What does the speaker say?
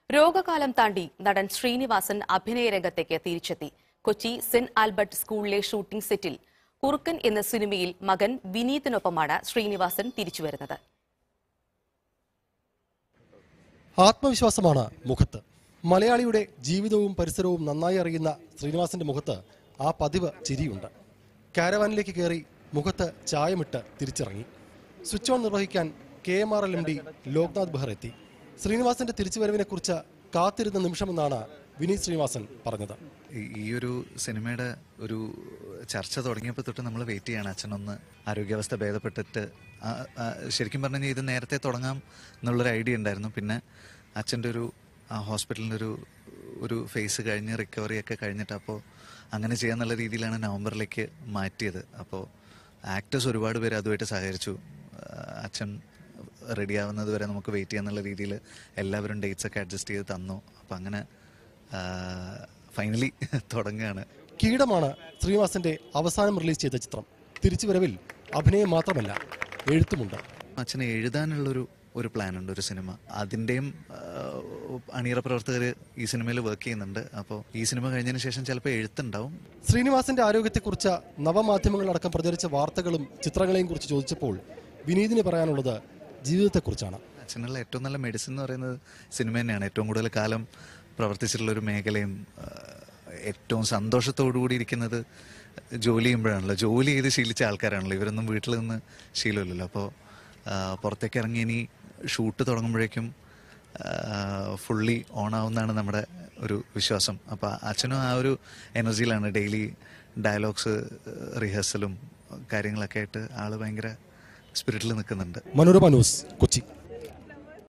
രോഗകാലം താണ്ടി നടൻ ശ്രീനിവാസൻ അഭിനയ രംഗത്തേക്ക് തിരിച്ചെത്തി കൊച്ചി സെന്റ് ആൽബർട്ട് സ്കൂളിലെ ഷൂട്ടിംഗ് സെറ്റിൽ കുറുക്കൻ എന്ന സിനിമയിൽ മകൻ വിനീതിനൊപ്പമാണ് ശ്രീനിവാസൻ തിരിച്ചുവരുന്നത് ആത്മവിശ്വാസമാണ് മുഖത്ത് മലയാളിയുടെ ജീവിതവും പരിസരവും നന്നായി അറിയുന്ന ശ്രീനിവാസന്റെ മുഖത്ത് ആ പതിവ് ചിരിയുണ്ട് കാരവാനിലേക്ക് കയറി മുഖത്ത് ചായമിട്ട് തിരിച്ചിറങ്ങി സ്വിച്ച് ഓൺ നിർവഹിക്കാൻ K M R L M D Loknath Behera എത്തി ശ്രീനിവാസന്റെ തിരിച്ചുവരവിനെക്കുറിച്ച് കാത്തിരുന്ന നിമിഷമെന്നാണ് വിനീത് ശ്രീനിവാസൻ പറഞ്ഞത് ഈ- ഈ ഒരു സിനിമയുടെ ഒരു ചർച്ച തുടങ്ങിയപ്പോൾ തൊട്ട് നമ്മൾ വെയിറ്റ് ചെയ്യാണ് അച്ഛനൊന്ന് ആരോഗ്യാവസ്ഥ ഭേദപ്പെട്ടിട്ട് ആ- ആ ശരിക്കും പറഞ്ഞു കഴിഞ്ഞാൽ ഇത് നേരത്തെ തുടങ്ങാം എന്നുള്ളൊരു ഐഡിയ ഉണ്ടായിരുന്നു പിന്നെ അച്ഛൻ്റെ ഒരു ആ ഹോസ്പിറ്റലിൻ്റെ ഒരു ഒരു ഫേസ് കഴിഞ്ഞ് റിക്കവറി ഒക്കെ കഴിഞ്ഞിട്ട് അപ്പോൾ അങ്ങനെ ചെയ്യാന്നുള്ള രീതിയിലാണ് നവംബറിലേക്ക് മാറ്റിയത് അപ്പോൾ ആക്ടേഴ്സ് ഒരുപാട് പേര് അതുമായിട്ട് സഹകരിച്ചു ആ, അച്ഛൻ റെഡി ആവുന്നത് വരെ നമുക്ക് വെയിറ്റ് ചെയ്യാന്നുള്ള രീതിയിൽ എല്ലാവരും ഡേറ്റ്സ് ഒക്കെ അഡ്ജസ്റ്റ് ചെയ്ത് തന്നു അപ്പം അങ്ങനെ ഫൈനലി തുടങ്ങുകയാണ് കീടമാണ് ശ്രീനിവാസന്റെ അവസാനം റിലീസ് ചെയ്ത ചിത്രം തിരിച്ചുവരവിൽ അഭിനയം മാത്രമല്ല എഴുത്തുമുണ്ട് അച്ഛന് എഴുതാനുള്ളൊരു ഒരു പ്ലാൻ ഉണ്ട് ഒരു സിനിമ അതിൻ്റെയും അണിയറ പ്രവർത്തകർ ഈ സിനിമയിൽ വർക്ക് ചെയ്യുന്നുണ്ട് അപ്പോൾ ഈ സിനിമ കഴിഞ്ഞതിന് ശേഷം ചിലപ്പോൾ എഴുത്തുണ്ടാവും ശ്രീനിവാസന്റെ ആരോഗ്യത്തെക്കുറിച്ച് നവമാധ്യമങ്ങളടക്കം പ്രചരിച്ച വാർത്തകളും ചിത്രങ്ങളെയും കുറിച്ച് ചോദിച്ചപ്പോൾ വിനീതിന് പറയാനുള്ളത് ജീവിതത്തെക്കുറിച്ചാണ് അച്ഛനുള്ള ഏറ്റവും നല്ല മെഡിസിൻ എന്ന് പറയുന്നത് സിനിമ തന്നെയാണ് ഏറ്റവും കൂടുതൽ കാലം പ്രവർത്തിച്ചിട്ടുള്ള ഒരു മേഖലയും ആ, ഏറ്റവും സന്തോഷത്തോടു കൂടി ഇരിക്കുന്നത് ജോലി ചെയ്യുമ്പോഴാണല്ലോ ജോലി ചെയ്ത് ശീലിച്ച ആൾക്കാരാണല്ലോ ഇവരൊന്നും വീട്ടിൽ നിന്ന് ശീലമില്ലല്ലോ അപ്പോൾ പുറത്തേക്ക് ഇറങ്ങി ഇനി ഷൂട്ട് തുടങ്ങുമ്പോഴേക്കും ഫുള്ളി ഓൺ ആവുന്നതാണ് നമ്മുടെ ഒരു വിശ്വാസം അപ്പോൾ അച്ഛനും ആ ഒരു എനർജിയിലാണ് ഡെയിലി ഡയലോഗ്സ് റിഹേഴ്സലും കാര്യങ്ങളൊക്കെ ആയിട്ട് ആൾ ഭയങ്കര സ്പിരിറ്റിൽ നിൽക്കുന്നുണ്ട് മനോരമ ന്യൂസ് കൊച്ചി